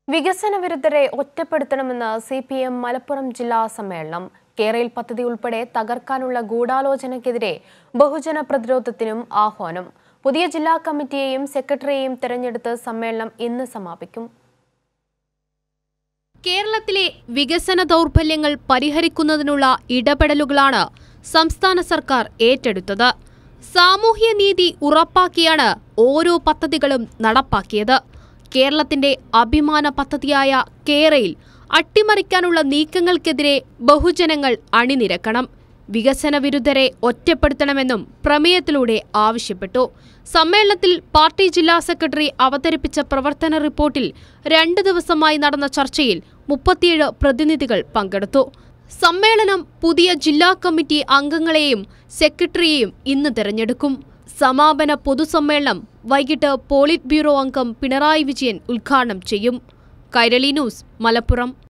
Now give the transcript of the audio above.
വികസന വിരുദ്ധരെ ഒറ്റപ്പെടുത്തണമെന്ന് സി പി എം മലപ്പുറം ജില്ലാ സമ്മേളനം കേരയിൽ പദ്ധതി ഉൾപ്പെടെ തകർക്കാനുള്ള ഗൂഢാലോചനയ്ക്കെതിരെ ബഹുജന പ്രതിരോധത്തിനും ആഹ്വാനം പുതിയ ജില്ലാ കമ്മിറ്റിയെയും സെക്രട്ടറിയെയും തെരഞ്ഞെടുത്ത് സമ്മേളനം ഇന്ന് സമാപിക്കും കേരളത്തിലെ വികസന ദൗർബല്യങ്ങൾ പരിഹരിക്കുന്നതിനുള്ള ഇടപെടലുകളാണ് സംസ്ഥാന സർക്കാർ ഏറ്റെടുത്തത് സാമൂഹ്യനീതി ഉറപ്പാക്കിയാണ് ഓരോ പദ്ധതികളും നടപ്പാക്കിയത് കേരളത്തിന്റെ അഭിമാന പദ്ധതിയായ കേരയിൽ അട്ടിമറിക്കാനുള്ള നീക്കങ്ങൾക്കെതിരെ ബഹുജനങ്ങൾ അണിനിരക്കണം വികസന വിരുദ്ധരെ ഒറ്റപ്പെടുത്തണമെന്നും പ്രമേയത്തിലൂടെ ആവശ്യപ്പെട്ടു സമ്മേളനത്തിൽ പാർട്ടി ജില്ലാ സെക്രട്ടറി അവതരിപ്പിച്ച പ്രവർത്തന റിപ്പോർട്ടിൽ രണ്ട് ദിവസമായി നടന്ന ചർച്ചയിൽ മുപ്പത്തിയേഴ് പ്രതിനിധികൾ പങ്കെടുത്തു സമ്മേളനം പുതിയ ജില്ലാ കമ്മിറ്റി അംഗങ്ങളെയും സെക്രട്ടറിയെയും ഇന്ന് തെരഞ്ഞെടുക്കും സമാപന പൊതുസമ്മേളനം വൈകിട്ട് പോളിറ്റ് ബ്യൂറോ അംഗം പിണറായി വിജയൻ ഉദ്ഘാടനം ചെയ്യും കൈരളി ന്യൂസ് മലപ്പുറം